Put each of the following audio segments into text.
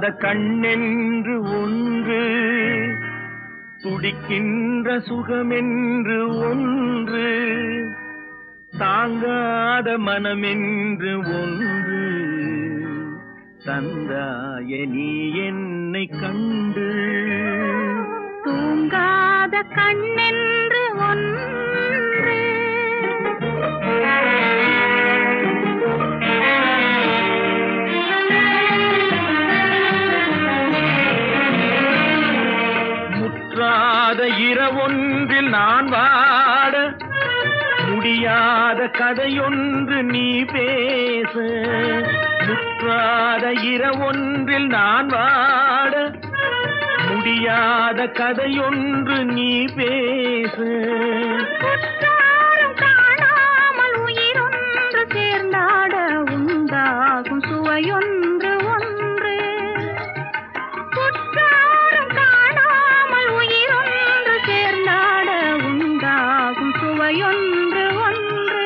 கண்ணென்று ஒன்று துடிக்கின்ற சுகமென்று ஒன்று தாங்காத மனமென்று ஒன்று தந்தாய நீ என்னை கண்டு தூங்காத கண்ணென்று ஒன்று முற்றாத இரவொன்றில் நான் வாட முடியாத கதையொன்று நீ பேச முற்றாத இரவொன்றில் நான் வாட முடியாத கதையொன்று நீ பேச குற்றாலம் காணாமல் உயிரொன்று சேர்ந்தாட உண்டாகும் சுவையொன்று ஒன்று குற்றாலம் காணாமல் உயிரொன்று சேர்ந்தாட உண்டாகும் சுவையொன்று ஒன்று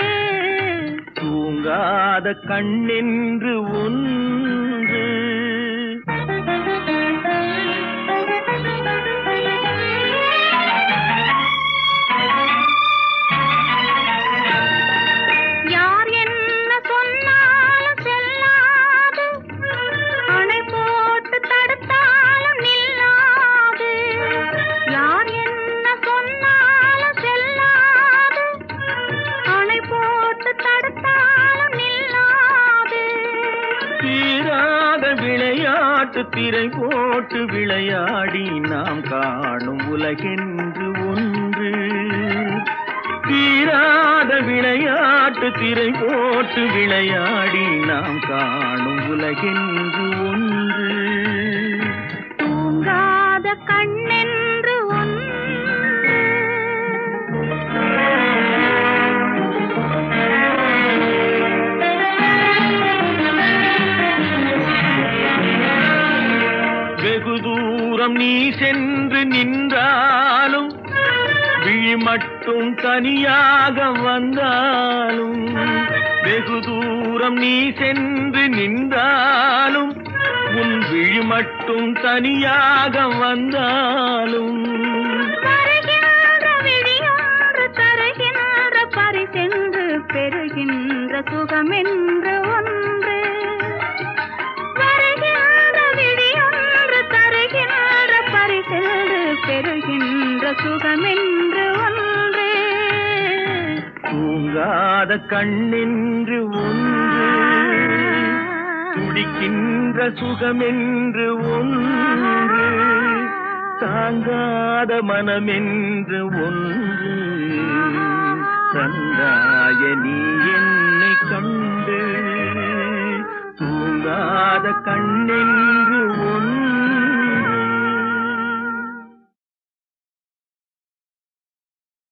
தூங்காத கண்ணென்று ஒன்று யார் என்ன சொன்னாலும் செல்லாது அணை போட்டு தடுத்தாலும் நில்லாது யார் என்ன சொன்னாலும் செல்லாது அணை போட்டு தடுத்தாலும் நில்லாது தீராத விளையாட்டு திரை போட்டு விளையாடி நாம் காணும் உலகென்று ஒன்று தீராத விளையாட்டு திரை போட்டு விளையாடி நாம் காணும் உலகென்று ஒன்று தூங்காத கண்ணென்று வெகு தூரம் நீ சென்று நின்றாலும் விழி மட்டும் தனியாக வந்தாலும் வெகு தூரம் நீ சென்று நின்றாலும் உன் விழி மட்டும் தனியாக வந்தாலும் வருகின்ற விழியொன்று தருகின்ற பரிசென்று பெறுகின்ற சுகமென்று ஒன்று வருகின்ற விழியொன்று தருகின்ற பரிசென்று பெறுகின்ற சுகமென்று ஒன்று தூங்காத கண்ணென்று ஒன்று துடிக்கின்ற சுகமென்று ஒன்று தாங்காத மனமென்று ஒன்று தந்தாய நீ என்னை கண்டு தூங்காத கண்ணென்று